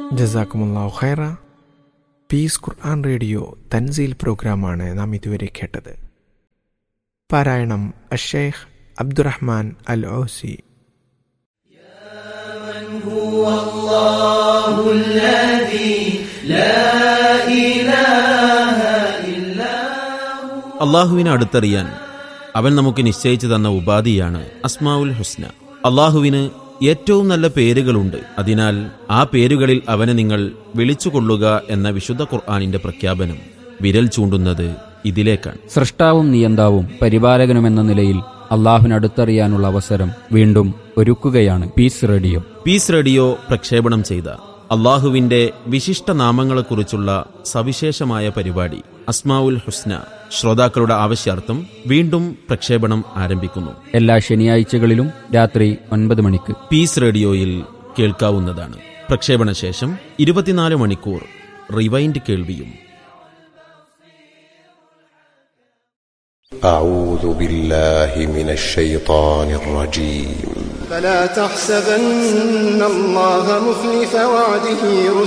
ജസാക്കുമുല്ലാഹു ഖൈറ പീസ് ഖുർആൻ റേഡിയോ തൻസീൽ പ്രോഗ്രാമാണ് നാം ഇതുവരെ കേട്ടത് പാരായണം അഷേഖ് അബ്ദുറഹ്മാൻ അൽ ഓസി അള്ളാഹുവിനെ അടുത്തറിയാൻ അവൻ നമുക്ക് നിശ്ചയിച്ചു തന്ന ഉപാധിയാണ് അസ്മാവുൽ ഹുസ്ന അള്ളാഹുവിന് ഏറ്റവും നല്ല പേരുകളുണ്ട് അതിനാൽ ആ പേരുകളിൽ അവനെ നിങ്ങൾ വിളിച്ചുകൊള്ളുക എന്ന വിശുദ്ധ ഖുർആാനിന്റെ പ്രഖ്യാപനം വിരൽ ചൂണ്ടുന്നത് ഇതിലേക്കാണ് സൃഷ്ടാവും നിയന്താവും പരിപാലകനുമെന്ന നിലയിൽ അള്ളാഹുവിനടുത്തറിയാനുള്ള അവസരം വീണ്ടും ഒരുക്കുകയാണ് പീസ് റേഡിയോ പീസ് റേഡിയോ പ്രക്ഷേപണം ചെയ്ത അള്ളാഹുവിന്റെ വിശിഷ്ട നാമങ്ങളെക്കുറിച്ചുള്ള സവിശേഷമായ പരിപാടി അസ്മാവുൽ ഹുസ്ന ശ്രോതാക്കളുടെ ആവശ്യാർത്ഥം വീണ്ടും പ്രക്ഷേപണം ആരംഭിക്കുന്നു എല്ലാ ശനിയാഴ്ചകളിലും രാത്രി ഒൻപത് മണിക്ക് പീസ് റേഡിയോയിൽ കേൾക്കാവുന്നതാണ് പ്രക്ഷേപണ ശേഷം ഇരുപത്തിനാല് മണിക്കൂർ റിവൈൻഡ് കേൾവിയും أعوذ بالله من الشيطان الرجيم فلا تحسبن الله مخلف وعده